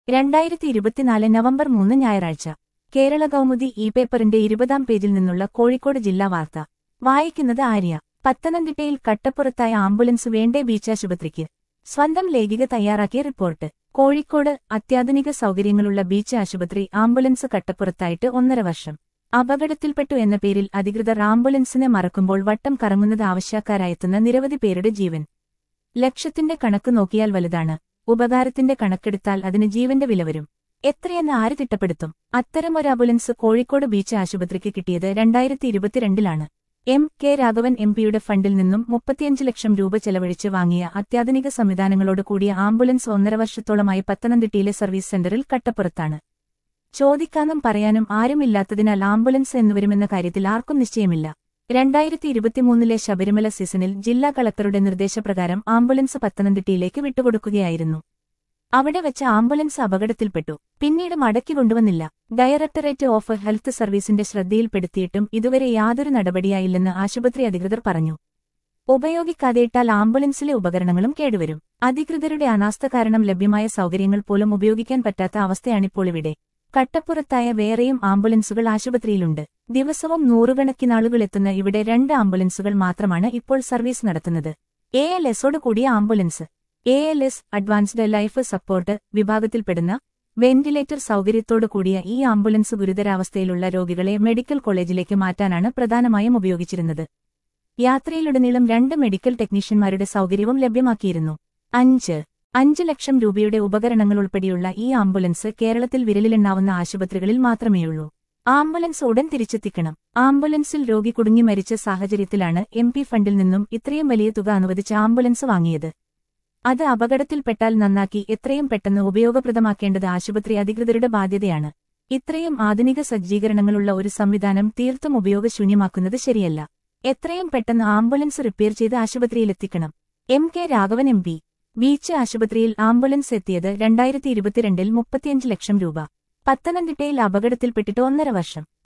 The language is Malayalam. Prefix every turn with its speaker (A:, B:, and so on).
A: രണ്ടായിരത്തി ഇരുപത്തിനാല് നവംബർ മൂന്ന് ഞായറാഴ്ച കേരള കൗമുദി ഇ പേപ്പറിന്റെ ഇരുപതാം പേജിൽ നിന്നുള്ള കോഴിക്കോട് ജില്ലാ വാർത്ത വായിക്കുന്നത് ആര്യ പത്തനംതിട്ടയിൽ കട്ടപ്പുറത്തായ ആംബുലൻസ് വേണ്ടേ ബീച്ചാശുപത്രിക്ക് സ്വന്തം ലേഖിക തയ്യാറാക്കിയ റിപ്പോർട്ട് കോഴിക്കോട് അത്യാധുനിക സൗകര്യങ്ങളുള്ള ബീച്ച് ആശുപത്രി ആംബുലൻസ് കട്ടപ്പുറത്തായിട്ട് ഒന്നര വർഷം അപകടത്തിൽപ്പെട്ടു എന്ന പേരിൽ അധികൃതർ ആംബുലൻസിനെ മറക്കുമ്പോൾ വട്ടം കറങ്ങുന്നത് ആവശ്യക്കാരായെത്തുന്ന നിരവധി പേരുടെ ജീവൻ ലക്ഷത്തിന്റെ കണക്ക് നോക്കിയാൽ വലുതാണ് ഉപകാരത്തിന്റെ കണക്കെടുത്താൽ അതിന് ജീവന്റെ വില വരും എത്രയെന്ന് ആര് തിട്ടപ്പെടുത്തും അത്തരമൊരു ആംബുലൻസ് കോഴിക്കോട് ബീച്ച് ആശുപത്രിക്ക് കിട്ടിയത് രണ്ടായിരത്തി ഇരുപത്തിരണ്ടിലാണ് എം കെ രാഘവൻ എം പിയുടെ ഫണ്ടിൽ നിന്നും മുപ്പത്തിയഞ്ച് ലക്ഷം രൂപ ചെലവഴിച്ച് വാങ്ങിയ അത്യാധുനിക സംവിധാനങ്ങളോട് കൂടിയ ആംബുലൻസ് ഒന്നര വർഷത്തോളമായി പത്തനംതിട്ടയിലെ സർവീസ് സെന്ററിൽ കട്ടപ്പുറത്താണ് ചോദിക്കാനും പറയാനും ആരുമില്ലാത്തതിനാൽ ആംബുലൻസ് എന്നുവരുമെന്ന കാര്യത്തിൽ ആർക്കും നിശ്ചയമില്ല രണ്ടായിരത്തി ഇരുപത്തിമൂന്നിലെ ശബരിമല സീസണിൽ ജില്ലാ കളക്ടറുടെ നിർദ്ദേശപ്രകാരം ആംബുലൻസ് പത്തനംതിട്ടയിലേക്ക് വിട്ടുകൊടുക്കുകയായിരുന്നു അവിടെ വെച്ച് ആംബുലൻസ് അപകടത്തിൽപ്പെട്ടു പിന്നീട് മടക്കി കൊണ്ടുവന്നില്ല ഡയറക്ടറേറ്റ് ഓഫ് ഹെൽത്ത് സർവീസിന്റെ ശ്രദ്ധയിൽപ്പെടുത്തിയിട്ടും ഇതുവരെ യാതൊരു നടപടിയായില്ലെന്ന് ആശുപത്രി അധികൃതർ പറഞ്ഞു ഉപയോഗിക്കാതെയിട്ടാൽ ആംബുലൻസിലെ ഉപകരണങ്ങളും കേടുവരും അധികൃതരുടെ അനാസ്ഥ കാരണം ലഭ്യമായ സൗകര്യങ്ങൾ പോലും ഉപയോഗിക്കാൻ പറ്റാത്ത അവസ്ഥയാണിപ്പോൾ ഇവിടെ കട്ടപ്പുറത്തായ വേറെയും ആംബുലൻസുകൾ ആശുപത്രിയിലുണ്ട് ദിവസവും നൂറുകണക്കിനാളുകൾ എത്തുന്ന ഇവിടെ രണ്ട് ആംബുലൻസുകൾ മാത്രമാണ് ഇപ്പോൾ സർവീസ് നടത്തുന്നത് എ എൽ എസോട് കൂടിയ ambulance A L S advanced life support വിഭാഗത്തിൽപ്പെടുന്ന വെന്റിലേറ്റർ സൗകര്യത്തോടു കൂടിയ ഈ ആംബുലൻസ് ഗുരുതരാവസ്ഥയിലുള്ള രോഗികളെ മെഡിക്കൽ കോളേജിലേക്ക് മാറ്റാനാണ് പ്രധാനമായും ഉപയോഗിച്ചിരുന്നത് യാത്രയിലുടനീളം രണ്ട് മെഡിക്കൽ ടെക്നീഷ്യന്മാരുടെ സൗകര്യവും ലഭ്യമാക്കിയിരുന്നു അഞ്ച് അഞ്ച് ലക്ഷം രൂപയുടെ ഉപകരണങ്ങൾ ഉൾപ്പെടെയുള്ള ഈ ആംബുലൻസ് കേരളത്തിൽ വിരലിലെണ്ണാവുന്ന ആശുപത്രികളിൽ മാത്രമേയുള്ളൂ ആംബുലൻസ് ഉടൻ തിരിച്ചെത്തിക്കണം ആംബുലൻസിൽ രോഗി കുടുങ്ങി മരിച്ച സാഹചര്യത്തിലാണ് എം പി ഫണ്ടിൽ നിന്നും ഇത്രയും വലിയ തുക അനുവദിച്ച ആംബുലൻസ് വാങ്ങിയത് അത് അപകടത്തിൽപ്പെട്ടാൽ നന്നാക്കി എത്രയും പെട്ടെന്ന് ഉപയോഗപ്രദമാക്കേണ്ടത് ആശുപത്രി അധികൃതരുടെ ബാധ്യതയാണ് ഇത്രയും ആധുനിക സജ്ജീകരണങ്ങളുള്ള ഒരു സംവിധാനം തീർത്തും ഉപയോഗശൂന്യമാക്കുന്നത് ശരിയല്ല എത്രയും പെട്ടെന്ന് ആംബുലൻസ് റിപ്പയർ ചെയ്ത് ആശുപത്രിയിലെത്തിക്കണം M K Raghavan M P beach ആശുപത്രിയിൽ ആംബുലൻസ് എത്തിയത് രണ്ടായിരത്തി ഇരുപത്തിരണ്ടിൽ മുപ്പത്തിയഞ്ച് ലക്ഷം രൂപ പത്തനംതിട്ടയിൽ അപകടത്തിൽപ്പെട്ടിട്ട് ഒന്നര വർഷം